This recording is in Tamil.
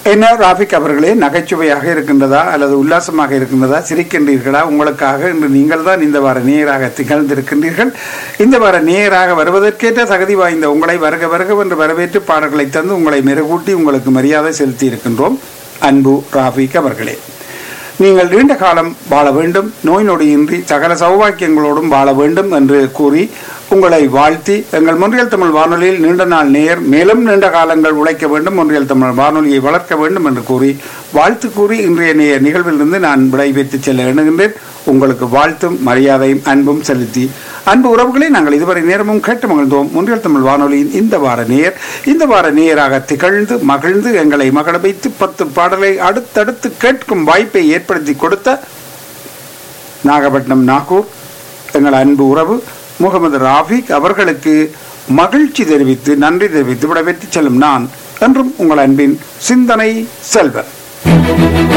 என்ன ராபிக் அவர்களே நகைச்சுவையாக இருக்கின்றதா அல்லது உல்லாசமாக இருக்கின்றதா சிரிக்கின்றீர்களா உங்களுக்காக இன்று நீங்கள் தான் இந்த வார நேராக திகழ்ந்திருக்கின்றீர்கள் இந்த வார நேராக வருவதற்கேற்ற தகுதி வாய்ந்த உங்களை வருக வருக என்று வரவேற்று பாடல்களை தந்து உங்களை மெருகூட்டி உங்களுக்கு மரியாதை செலுத்தி இருக்கின்றோம் அன்பு ராபிக் அவர்களே நீங்கள் நீண்ட காலம் வாழ வேண்டும் நோய் நொடியின்றி சகல சௌபாக்கியங்களோடும் வாழ வேண்டும் என்று கூறி உங்களை வாழ்த்தி எங்கள் முன்றியல் தமிழ் வானொலியில் நீண்ட நாள் நேர் மேலும் நீண்ட காலங்கள் உழைக்க வேண்டும் முன்றியல் தமிழ் வானொலியை வளர்க்க வேண்டும் என்று கூறி வாழ்த்து கூறி இன்றைய நேய நிகழ்விலிருந்து நான் விடைபெற்று செல்ல எண்ணுகின்றேன் உங்களுக்கு வாழ்த்தும் மரியாதையும் அன்பும் செலுத்தி அன்பு உறவுகளை நாங்கள் இதுவரை நேரமும் கேட்டு மகிழ்ந்தோம் முன்றியல் தமிழ் வானொலியின் இந்த வார நேர் இந்த வார நேராக திகழ்ந்து மகிழ்ந்து எங்களை மகள வைத்து பத்து பாடலை அடுத்தடுத்து கேட்கும் வாய்ப்பை ஏற்படுத்தி கொடுத்த நாகப்பட்டினம் நாகூர் எங்கள் அன்பு உறவு முகமது ராஃபிக் அவர்களுக்கு மகிழ்ச்சி தெரிவித்து நன்றி தெரிவித்து விடைபெற்று செல்லும் நான் என்றும் உங்கள் அன்பின் சிந்தனை செல்வன்